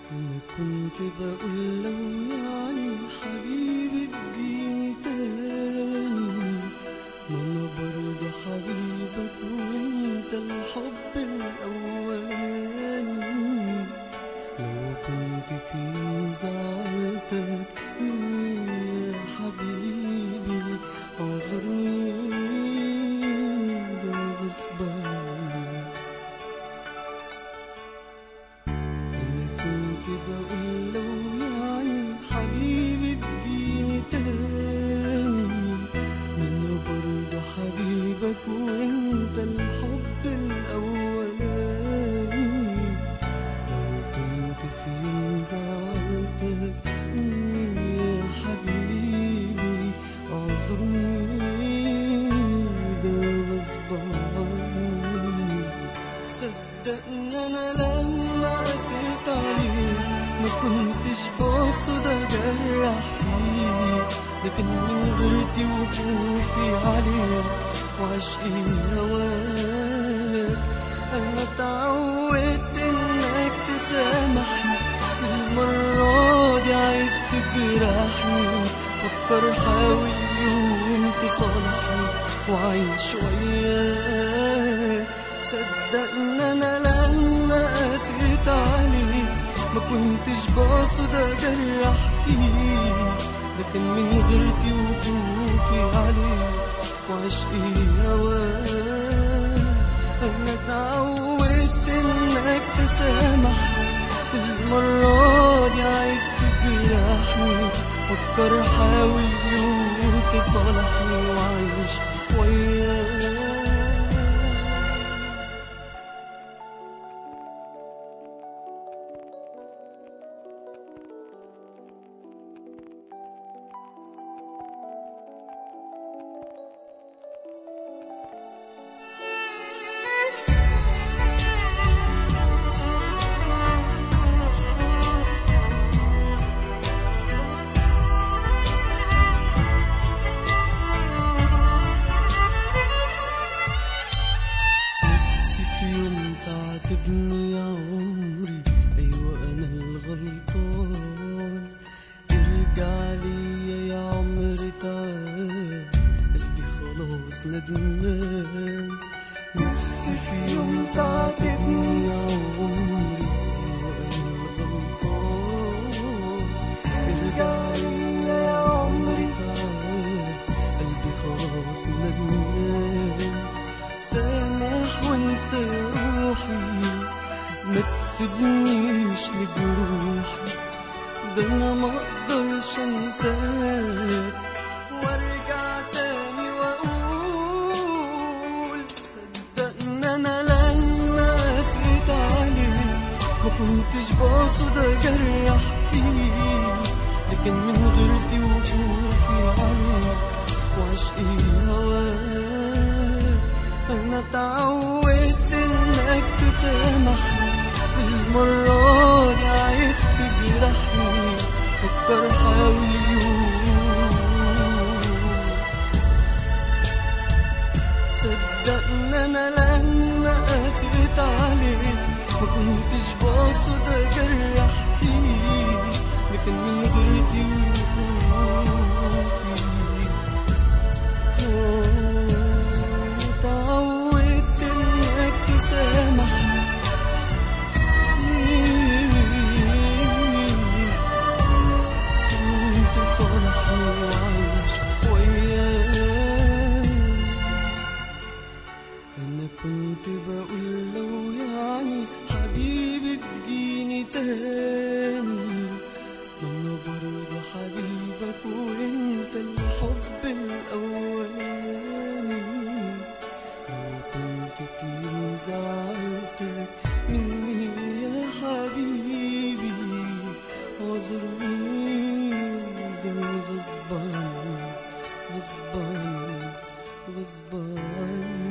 أنا كنت بقول لو يعني حبيبي تجيني تاني ما أنا برضه حبيبك وأنت الحب الأولاني لو كنت في زعلتك مني يا حبيبي اعذرني ده غصب عني أنا كنت بقول لو يعني حبيبي تجيني تاني ما أنا برضه حبيبك وأنت الحب الأولاني لو كنت في يوم زعلتك مني يا حبيبي اعذرني ده غصب عني صدقني انا لما قسيت عليك ما كنتش باصد اجرح فيك لكن من غيرتي وخوفي عليك وعشقي هواك انا اتعودت انك تسامحني المرة دي عايز تجرحني فكر حاول يوم تصالحني وعيش وياك صدقني انا لما قسيت عليك ما كنتش باصد اجرح فيك لكن من غيرتي وخوفي عليك وعشقي هواك انا اتعودت انك تسامحني المرة دي عايز تجرحني فكر حاول يوم تصالحني وعيش وياك نفسي في يوم تعاتبني يا عمري أيوة أنا الغلطان ارجع ليا يا عمري تعال قلبي خلاص ندمان نفسي في يوم تعاتبني يا عمري أيوة أنا الغلطان ارجع ليا يا عمري تعال قلبي خلاص ندمان سامح وانسى روحي ما تسيبنيش لجروحي ده انا ما اقدرش انساك وارجع تاني واقول صدقني انا لما قسيت عليك ما كنتش باصد اجرح فيك لكن من غيرتي وخوفي عليك وعشقي هواك انا اتعودت انك تسامحني المرة دي عايز تجرحني فكر حاول يوم صدقني انا لما قسيت عليك ما كنتش باصد اجرح فيك لكن من غيرتي وخوفي اتعودت انك تسامحني تصالحني وعيش وياك انا كنت بقول لو يعني حبيبي تجيني تاني ما انا برضه حبيبك وانت الحب الاولاني لو كنت في يوم زعلتك مني يا حبيبي اعذرني ده غصب عني غصب عني غصب عني